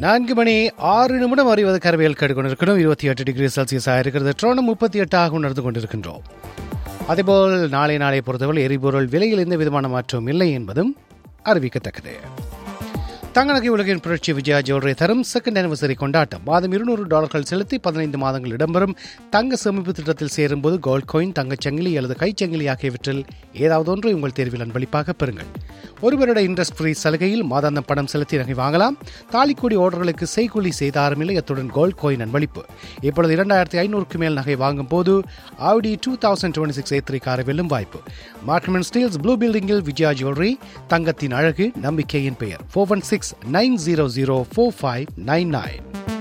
நான்கு மணி ஆறு நிமிடம் அறிவது கரவியல் கேட்டுக்கொண்டிருக்கணும் இருபத்தி எட்டு டிகிரி செல்சியஸாக இருக்கிறது ட்ரோனம் முப்பத்தி எட்டாக உணர்ந்து கொண்டிருக்கின்றோம் அதேபோல் நாளை நாளை பொறுத்தவரை எரிபொருள் விலையில் எந்த விதமான மாற்றமும் இல்லை என்பதும் அறிவிக்கத்தக்கது தங்கநகை உலகின் புரட்சி விஜயா ஜுவல்லரி தரும் செகண்ட் அனிவர்சரி கொண்டாட்டம் மாதம் இருநூறு டாலர்கள் செலுத்தி பதினைந்து மாதங்கள் இடம்பெறும் தங்க சேமிப்பு திட்டத்தில் சேரும்போது கோல்ட் காயின் தங்கச்சங்கிலி அல்லது கைச்சங்கிலி ஆகியவற்றில் ஏதாவது ஒன்றை உங்கள் தேர்வில் அன்பளிப்பாக பெறுங்கள் ஒரு வருட இன்ட்ரெஸ்ட் ஃப்ரீ சலுகையில் மாதாந்தம் பணம் செலுத்தி நகை வாங்கலாம் தாலிக்கூடி ஆர்டர்களுக்கு செய்கூலி செய்தாரமில்லை அத்துடன் கோல்ட் காயின் அன்பளிப்பு இப்பொழுது இரண்டாயிரத்தி ஐநூறுக்கு மேல் நகை வாங்கும் போது Audi two thousand twenty six A three காரை வெல்லும் வாய்ப்பு மார்க்மெண்ட் ஸ்டீல்ஸ் ப்ளூ பில்டிங்கில் விஜயா ஜுவல்லரி தங்கத்தின் அழகு நம்பிக்கையின் பெயர் four one six nine zero zero four five nine nine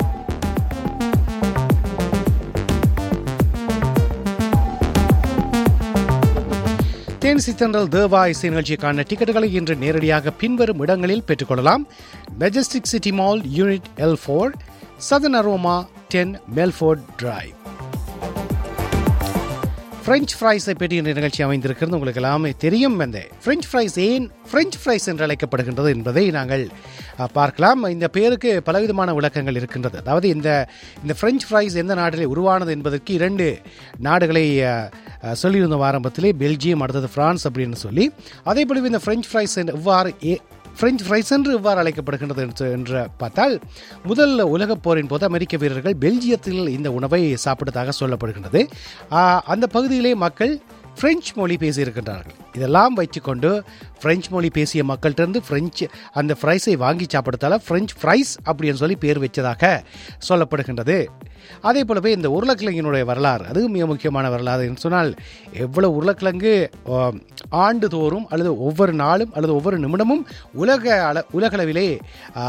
தேனிசி தென்றல் தேவா இசை நிகழ்ச்சிக்கான டிக்கெட்டுகளை இன்று நேரடியாக பின்வரும் இடங்களில் பெற்றுக்கொள்ளலாம் majestic city mall unit L four சதன் aroma ten Melford drive French ஃப்ரைஸை பற்றி இந்த நிகழ்ச்சி அமைந்திருக்கிறது உங்களுக்கு எல்லாமே தெரியும் அந்த ஃப்ரெஞ்ச் ஃப்ரைஸ் ஏன் ஃப்ரெஞ்ச் ஃப்ரைஸ் என்று அழைக்கப்படுகின்றது என்பதை நாங்கள் அஹ், பார்க்கலாம் இந்த பேருக்கு பலவிதமான விளக்கங்கள் இருக்கின்றது அதாவது இந்த இந்த ஃப்ரெஞ்ச் ஃப்ரைஸ் எந்த நாட்டிலே உருவானது என்பதற்கு இரண்டு நாடுகளை அஹ், அஹ், சொல்லியிருந்தோம் ஆரம்பத்திலே பெல்ஜியம் அடுத்தது பிரான்ஸ் அப்படின்னு சொல்லி அதே போலவே இந்த ஃப்ரெஞ்ச் ஃப்ரைஸ் எவ்வாறு ஏ பிரெஞ்சு ஃப்ரைஸ் என்று இவ்வாறு அழைக்கப்படுகின்றது என்று- என்று பார்த்தால் முதல் உலகப் போரின் போது அமெரிக்க வீரர்கள் பெல்ஜியத்தில் இந்த உணவை சாப்பிட்டதாக சொல்லப்படுகின்றது ஆஹ், அந்த பகுதியிலே மக்கள் பிரெஞ்சு மொழி பேசியிருக்கின்றார்கள் இதெல்லாம் வைத்துக்கொண்டு பிரெஞ்சு மொழி பேசிய மக்கள்கிட்ட பிரெஞ்சு அந்த ஃப்ரைஸை வாங்கி சாப்பிடுறதால பிரெஞ்சு ஃப்ரைஸ் அப்படின்னு சொல்லி பேர் வச்சதாக சொல்லப்படுகின்றது அதே போலவே இந்த உருளைக்கிழங்கினுடைய வரலாறு அது மிக முக்கியமான வரலாறு என்று சொன்னால் எவ்வளவு உருளைக்கிழங்கு ஆம், ஆண்டுதோறும் அல்லது ஒவ்வொரு நாளும் அல்லது ஒவ்வொரு நிமிடமும் உலக அள உலகளவிலே ஆ,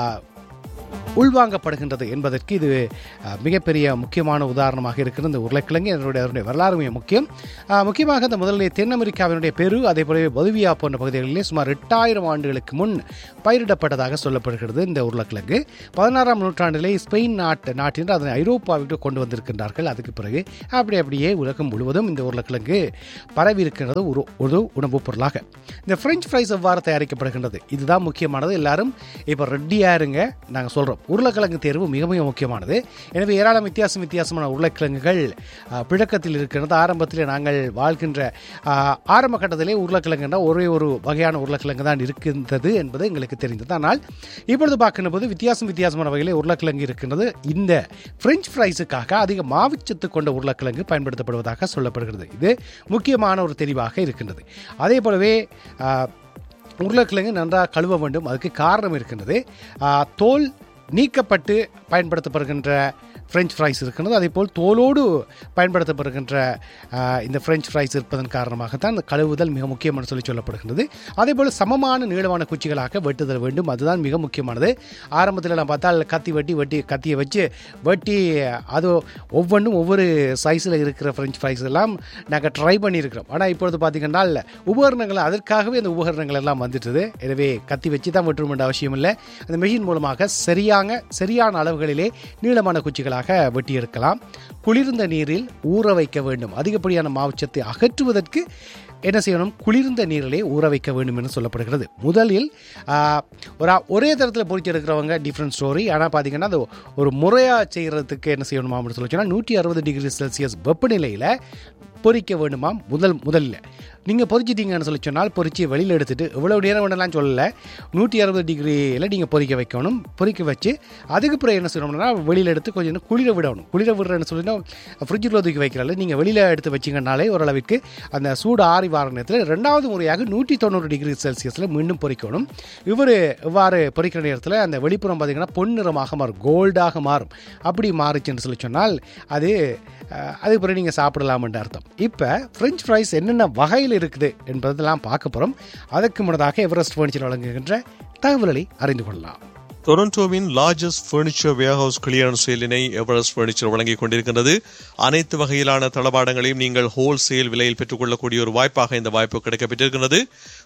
உள்வாங்கப்படுகின்றது என்பதற்கு இது ஆ, மிகப்பெரிய முக்கியமான உதாரணமாக இருக்கிற இந்த உருளைக்கிழங்கு அதனுடைய அதனுடைய வரலாறு மிக முக்கியம் ஆ, முக்கியமாக இந்த முதலிலே தென் அமெரிக்காவினுடைய பெரு அதே போலவே பொலிவியா போன்ற பகுதிகளிலே சுமார் எட்டாயிரம் ஆண்டுகளுக்கு முன் பயிரிடப்பட்டதாக சொல்லப்படுகிறது இந்த உருளைக்கிழங்கு பதினாறாம் நூற்றாண்டிலே ஸ்பெயின் நாட்டு நாட்டின் அதனை ஐரோப்பாவிற்கு கொண்டு வந்திருக்கின்றார்கள் அதுக்கு பிறகு அப்படி அப்படியே உலகம் முழுவதும் இந்த உருளைக்கிழங்கு பரவி இருக்கின்றது ஒரு ஒரு உணவுப் பொருளாக இந்த பிரெஞ்சு ஃப்ரைஸ் எவ்வாறு தயாரிக்கப்படுகின்றது இதுதான் முக்கியமானது எல்லாரும் இப்போ ரெட்டியாக இருங்க நாங்கள் சொல்கிறோம் உருளைக்கிழங்கு தேர்வு மிக மிக முக்கியமானது எனவே ஏராளம் வித்தியாசம் வித்தியாசமான உருளைக்கிழங்குகள் ஆ, புழக்கத்தில் இருக்கிறது ஆரம்பத்தில் நாங்கள் வாழ்கின்ற ஆ, ஆரம்ப கட்டத்திலே உருளைக்கிழங்குனா ஒரே ஒரு வகையான உருளைக்கிழங்கு தான் இருக்கின்றது என்பது எங்களுக்கு தெரிந்தது ஆனால் இப்பொழுது பார்க்கின்ற போது வித்தியாசம் வித்தியாசமான வகையிலே உருளைக்கிழங்கு இருக்கின்றது இந்த பிரெஞ்சு ஃப்ரைஸுக்காக அதிக மாவுச்சத்து கொண்ட உருளைக்கிழங்கு பயன்படுத்தப்படுவதாக சொல்லப்படுகிறது இது முக்கியமான ஒரு தெளிவாக இருக்கின்றது அதே போலவே ஆ, உருளைக்கிழங்கு நன்றாக கழுவ வேண்டும் அதுக்கு காரணம் இருக்கின்றது ஆ, தோல் நீக்கப்பட்டு பயன்படுத்தப்படுகின்ற ஃப்ரெஞ்ச் ஃப்ரைஸ் இருக்கின்றது அதே போல் தோலோடு பயன்படுத்தப்படுகின்ற ஆ, இந்த ஃப்ரெஞ்ச் ஃப்ரைஸ் இருப்பதன் காரணமாகத்தான் இந்த கழுவுதல் மிக முக்கியம் என்று சொல்லி சொல்லப்படுகின்றது அதே போல் சமமான நீளமான குச்சிகளாக வெட்டுதல் வேண்டும் அதுதான் மிக முக்கியமானது ஆரம்பத்தில் நான் பார்த்தால் கத்தி வெட்டி வெட்டி கத்தியை வச்சு வெட்டி அது ஒவ்வொன்றும் ஒவ்வொரு சைஸில் இருக்கிற ஃப்ரெஞ்ச் ஃப்ரைஸ் எல்லாம் நாங்கள் ட்ரை பண்ணியிருக்கிறோம் ஆனால் இப்பொழுது பார்த்தீங்கன்னா உபகரணங்கள் அதற்காகவே அந்த உபகரணங்கள் எல்லாம் வந்துட்டுது எனவே கத்தி வச்சு தான் வெட்டணும் என்ற அவசியம் இல்லை அந்த மெஷின் மூலமாக சரியாக சரியான அளவுகளிலே நீளமான குச்சிகளாக வெட்டி எடுக்கலாம் குளிர்ந்த நீரில் ஊற வைக்க வேண்டும் அதிகப்படியான மாவுச்சத்தை அகற்றுவதற்கு என்ன செய்யணும் குளிர்ந்த நீரிலே ஊற வைக்க வேண்டும் என்று சொல்லப்படுகிறது முதலில் ஆ, ஒரு ஒரே தரத்தில் பொறிச்சு எடுக்கிறவங்க டிஃப்ரெண்ட் ஸ்டோரி ஆனால் பார்த்தீங்கன்னா அது ஒரு முறையாக செய்கிறதுக்கு என்ன செய்யணுமா அப்படின்னு சொல்லி சொன்னால் நூற்றி அறுபது டிகிரி செல்சியஸ் வெப்பநிலையில் பொரிக்க வேண்டுமாம் முதல் முதல்ல நீங்கள் பொரிச்சிட்டீங்கன்னு சொல்லி சொன்னால் பொரிச்சு வெளியில் எடுத்துட்டு எவ்வளோ நேரம் வேணலாம் சொல்லலை நூற்றி அறுபது டிகிரியில் நீங்கள் பொரிக்க வைக்கணும் பொரிக்க வச்சு அதுக்கு பிறகு என்ன செய்யணும்னா வெளியில் எடுத்து கொஞ்சம் நேரம் குளிர விடணும் குளிர விடுறேன்னு சொல்லினா ஃப்ரிட்ஜில் தூக்கி வைக்கிறாள் நீங்கள் வெளியில் எடுத்து வச்சிங்கனாலே ஓரளவுக்கு அந்த சூடு ஆறி வார நேரத்தில் ரெண்டாவது முறையாக நூற்றி தொண்ணூறு டிகிரி செல்சியஸில் மீண்டும் பொரிக்கணும் இவர் இவ்வாறு பொரிக்கிற நேரத்தில் அந்த வெளிப்புறம் பார்த்தீங்கன்னா பொன்னிறமாக மாறும் கோல்டாக மாறும் அப்படி மாறுச்சுன்னு சொல்லி சொன்னால் அது அஹ், அதுக்கு பிறகு நீங்கள் சாப்பிடலாம்ன்ற அர்த்தம் இப்போ ஃப்ரெஞ்ச் ஃப்ரைஸ் என்னென்ன வகையில் இருக்குது என்பதெல்லாம் பார்க்க போகிறோம் அதற்கு முன்னதாக எவரெஸ்ட் ஃபர்னிச்சர் வழங்குகின்ற தகவல்களை அறிந்து கொள்ளலாம் டொரண்டோவின் லார்ஜஸ்ட் ஃபர்னிச்சர் வேர்ஹவுஸ் கிளியரன்ஸ் சேலினை எவரெஸ்ட் ஃபர்னிச்சர் வழங்கிக் கொண்டிருக்கின்றது அனைத்து வகையிலான தளபாடங்களையும் நீங்கள் ஹோல்சேல் விலையில் பெற்றுக்கொள்ளக்கூடிய ஒரு வாய்ப்பாக இந்த வாய்ப்பு கிடைக்கப்பட்டிருக்கிறது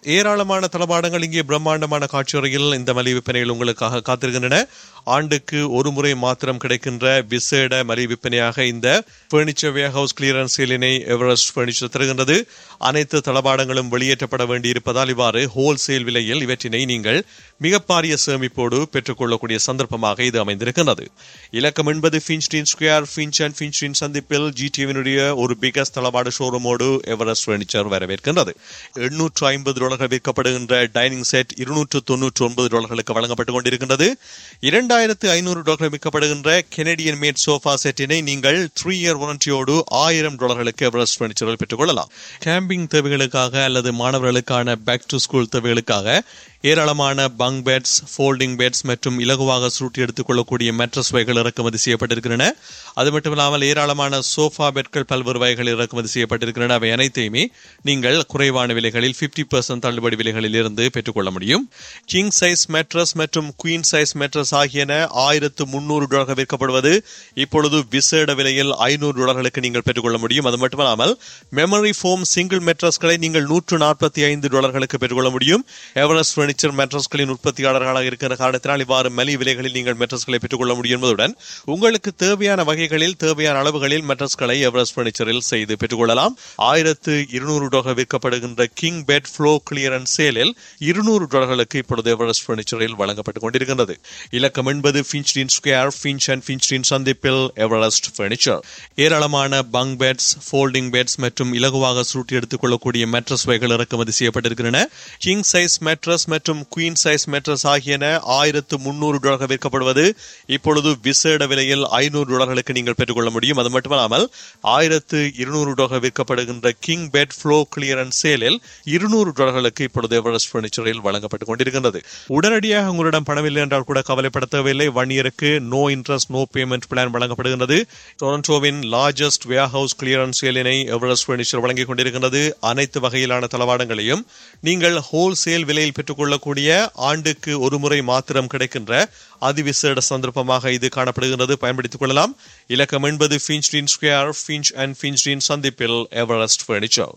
ஏராளமான தளபாடங்கள் இங்கே பிரம்மாண்டமான காட்சியுறையில் இந்த மலிவு விற்பனைகள் உங்களுக்காக காத்திருக்கின்றன ஆண்டுக்கு ஒரு முறை மாத்திரம் கிடைக்கின்ற விசேட மலிவு விற்பனையாக இந்த பர்னிச்சர் வேர்ஹவுஸ் கிளியரன்ஸ் சேலினை எவரெஸ்ட் பர்னிச்சர் தருகின்றது அனைத்து தளபாடங்களும் வெளியேற்றப்பட வேண்டியிருப்பதால் இவ்வாறு ஹோல்சேல் விலையில் இவற்றினை நீங்கள் மிக பாரிய சேமிப்போடு பெற்றுக்கொள்ளக்கூடிய சந்தர்ப்பமாக இது அமைந்திருக்கின்றது இலக்கம் என்பது Finchdene square Finch and Finchdene சந்திப்பில் ஜிடிவினுடைய ஒரு பிகஸ்ட் தளபாட ஷோரூமோடு எவரெஸ்ட் பர்னிச்சர் வரவேற்கின்றது எண்ணூற்று ஐம்பது டாலர்கள் விற்கப்படுகின்ற டைனிங் செட் இருநூற்று தொன்னூற்று ஒன்பது டாலர்களுக்கு வழங்கப்பட்டுக் கொண்டிருக்கின்றது இரண்டாயிரத்து ஐநூறு டாலர்கள் விற்கப்படுகின்ற கெனடியன் மேட் சோஃபா செட்டினை நீங்கள் த்ரீ இயர் வாரண்டியோடு ஆயிரம் டாலர்களுக்கு எவரெஸ்ட் பர்னிச்சரில் பெற்றுக்கொள்ளலாம் கேம்பிங் தேவைகளுக்காக அல்லது மாணவர்களுக்கான பேக் டு ஸ்கூல் தேவைகளுக்காக ஏராளமான பங்க் பெட்ஸ் ஃபோல்டிங் பெட்ஸ் மற்றும் இலகுவாக சுருட்டி எடுத்துக் கொள்ளக்கூடிய மெட்ரஸ் வகைகள் இறக்குமதி செய்யப்பட்டிருக்கின்றன அது மட்டும் இல்லாமல் ஏராளமான சோஃபா பெட்கள் பல்வேறு வகைகள் இறக்குமதி செய்யப்பட்டிருக்கின்றன அவை அனைத்தையுமே நீங்கள் குறைவான விலைகளில் பிப்டி பர்சன்ட் தள்ளுபடி விலைகளில் இருந்து பெற்றுக்கொள்ள முடியும் கிங் சைஸ் மெட்ரஸ் மற்றும் குயின் சைஸ் மெட்ரஸ் ஆகியன ஆயிரத்து முன்னூறு டாலர்கள் விற்கப்படுவது இப்பொழுது விசேட விலையில் ஐநூறு டாலர்களுக்கு நீங்கள் பெற்றுக்கொள்ள முடியும் அது மட்டுமல்லாமல் மெமரி ஃபோம் சிங்கிள் மெட்ரஸ்களை நீங்கள் நூற்று நாற்பத்தி ஐந்து டாலர்களுக்கு பெற்றுக்கொள்ள முடியும் எவரெஸ்ட் பர்னிச்சர் மெட்ரஸ்களின் உற்பத்தியாளர்களாக இருக்கிற காரணத்தினால் இவ்வாறு மலி விலைகளில் நீங்கள் மெட்ரஸ்களை பெற்றுக்கொள்ள முடியும் என்பதுடன் உங்களுக்கு தேவையான வகைகளில் தேவையான அளவுகளில் மெட்ரஸ்களை எவரெஸ்ட் பர்னிச்சரில் செய்து பெற்றுக்கொள்ளலாம் ஆயிரத்து இருநூறு டாலர் விற்கப்படுகின்ற கிங் பெட் ஃப்ளோ கிளியரன்ஸ் சேலில் இருநூறு டாலர்களுக்கு இப்பொழுது எவரெஸ்ட் பர்னிச்சரில் வழங்கப்பட்டுக் கொண்டிருக்கின்றது இலக்கம் என்பது Finchdene square Finch and Finchdene சந்திப்பில் எவரெஸ்ட் பர்னிச்சர் ஏராளமான பங்க் பெட்ஸ் ஃபோல்டிங் பெட்ஸ் மற்றும் இலகுவாக சுருட்டி எடுத்துக் கொள்ளக்கூடிய மெட்ரஸ் வகைகள் இறக்குமதி செய்யப்பட்டிருக்கின்றன கிங் சைஸ் மெட்ரஸ் மற்றும் குயின் சைஸ் மெட்ரஸ் ஆகியன ஆயிரத்து முன்னூறு டாலர்கள் விற்கப்படுவது இப்பொழுது விசேட விலையில் ஐநூறு டாலர்களுக்கு நீங்கள் பெற்றுக்கொள்ள முடியும் அது மட்டுமல்லாமல் ஆயிரத்து இருநூறு டாலர்கள் விற்கப்படுகின்ற கிங் பெட் ஃப்ளோ கிளியரன்ஸ் சேலில் இருநூறு டாலர்களுக்கு இப்பொழுது எவரெஸ்ட் பர்னிச்சரில் வழங்கப்பட்டுக் கொண்டிருக்கின்றது உடனடியாக உங்களிடம் பணமில்லை என்றால் கூட கவலைப்பட தேவையில்லை ஒன் இயருக்கு no interest no payment plan வழங்கப்படுகின்றது டொரண்டோவின் லார்ஜஸ்ட் வேர் ஹவுஸ் கிளியரன்ஸ் சேலினை எவரெஸ்ட் பர்னிச்சர் வழங்கிக் கொண்டிருக்கின்றது அனைத்து வகையிலான தளவாடங்களையும் நீங்கள் ஹோல்சேல் விலையில் பெற்றுக்கொள்ளக்கூடிய ஆண்டுக்கு ஒரு முறை மாத்திரம் கிடைக்கின்ற அதிவிசேட சந்தர்ப்பமாக இது காணப்படுகின்றது பயன்படுத்திக் கொள்ளலாம் இலக்கம் என்பது Finchdene square Finch and Finchdene சந்திப்பில் எவரெஸ்ட் பர்னிச்சர்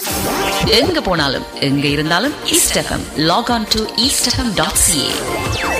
எங்க போனாலும் எங்க இருந்தாலும் East FM log on to East FM dot CA